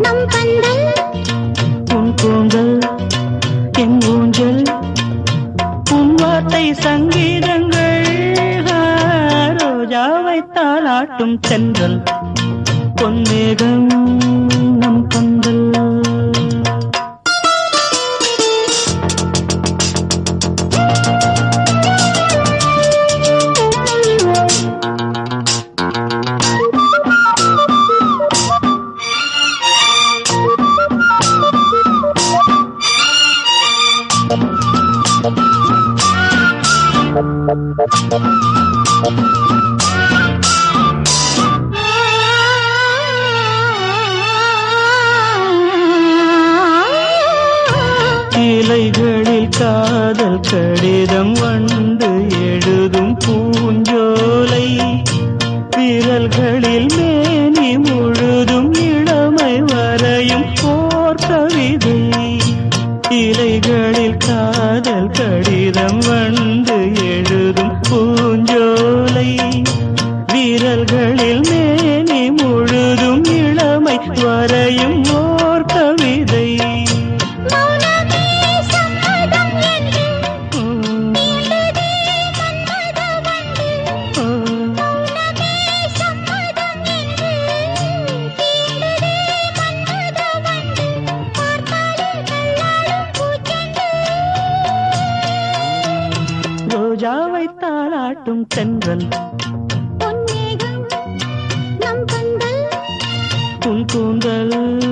நம் பந்தல் உன் கூந்தல் என் ஊஞ்சல் உன் வார்த்தை சங்கீதங்கள் ஆ, ரோஜாவை தாளாட்டும் தென்றல் பொன்னேகம் நம் பந்தல் இலைகளில் காதல் கடிதம் வந்து எழுதும் பூஞ்சோலை விரல்களில் மேனி முழுதும் இளமை வரையும் போர் கவிதை இலைகளில் காதல் கடிதம் வந்து எழுதும் பூஞ்சோலை விரல்களில் மேனி முழுதும் இளமை வரையும் ஓர் கவிதை மௌனமே சம்மதம் என்று உம், எழுதே மன்மத வந்து உம். மௌனமே சம்மதம் என்று தீண்டுதே மன்மத வந்து பார்த்தாலே கல்லாடும் பூச்செண்டு ரோஜாவை தாளாட்டும் தென்றல் பொன்னேகம் நம் பந்தல் உன் கூந்தல்